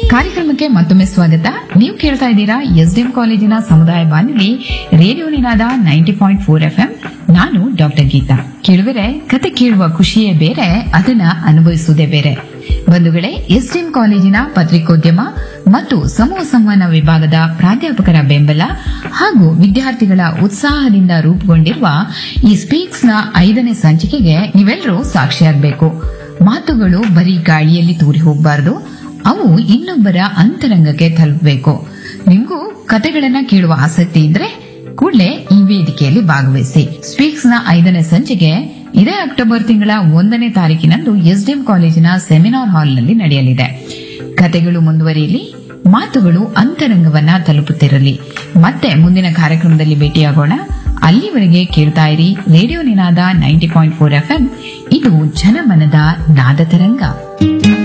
ಕಾರ್ಯಕ್ರಮಕ್ಕೆ ಮತ್ತೊಮ್ಮೆ ಸ್ವಾಗತ ನೀವು ಕೇಳ್ತಾ ಇದ್ದೀರಾ ಎಸ್ಡಿಎಂ ಕಾಲೇಜಿನ ಸಮುದಾಯ ಬಾನುಲಿ radio Ninada ninety point four F ನಾನು ಡಾಕ್ಟರ್ ಗೀತಾ ಕೇಳುವರೆ ಕತೆ ಕೇಳುವ ಖುಷಿಯೇ ಬೇರೆ ಅದನ್ನ ಅನುಭವಿಸುವುದೇ ಬೇರೆ ಬಂಧುಗಳೇ ಎಸ್ಡಿಎಂ ಕಾಲೇಜಿನ ಪತ್ರಿಕೋದ್ಯಮ ಮತ್ತು ಸಮೂಹ ಸಂವಹನ ವಿಭಾಗದ ಪ್ರಾಧ್ಯಾಪಕರ ಬೆಂಬಲ ಹಾಗೂ ವಿದ್ಯಾರ್ಥಿಗಳ ಉತ್ಸಾಹದಿಂದ ರೂಪುಗೊಂಡಿರುವ ಈ ಸ್ಪೀಕ್ಸ್ ನ ಐದನೇ ಸಂಚಿಕೆಗೆ ನೀವೆಲ್ಲರೂ ಸಾಕ್ಷಿಯಾಗಬೇಕು ಮಾತುಗಳು ಬರೀ ಗಾಳಿಯಲ್ಲಿ ತೂರಿ ಹೋಗಬಾರದು ಅವು ಇನ್ನೊಬ್ಬರ ಅಂತರಂಗಕ್ಕೆ ತಲುಪಬೇಕು ನಿಮಗೂ ಕತೆಗಳನ್ನ ಕೇಳುವ ಆಸಕ್ತಿ ಇದ್ರೆ ಕೂಡಲೇ ಈ ವೇದಿಕೆಯಲ್ಲಿ ಭಾಗವಹಿಸಿ ಸ್ಪೀಕ್ಸ್ ನ ಐದನೇ ಸಂಚಿಕೆ ಇದೇ ಅಕ್ಟೋಬರ್ ತಿಂಗಳ ಒಂದನೇ ತಾರೀಕಿನಂದು ಎಸ್ಡಿಎಂ ಕಾಲೇಜಿನ ಸೆಮಿನಾರ್ ಹಾಲ್ನಲ್ಲಿ ನಡೆಯಲಿದೆ ಕತೆಗಳು ಮುಂದುವರಿಯಲಿ ಮಾತುಗಳು ಅಂತರಂಗವನ್ನ ತಲುಪುತ್ತಿರಲಿ ಮತ್ತೆ ಮುಂದಿನ ಕಾರ್ಯಕ್ರಮದಲ್ಲಿ ಭೇಟಿಯಾಗೋಣ ಅಲ್ಲಿವರೆಗೆ ಕೇಳ್ತಾ ಇರಿ radio Ninada ninety point four F ಇದು ಜನಮನದ ನಾದ ತರಂಗ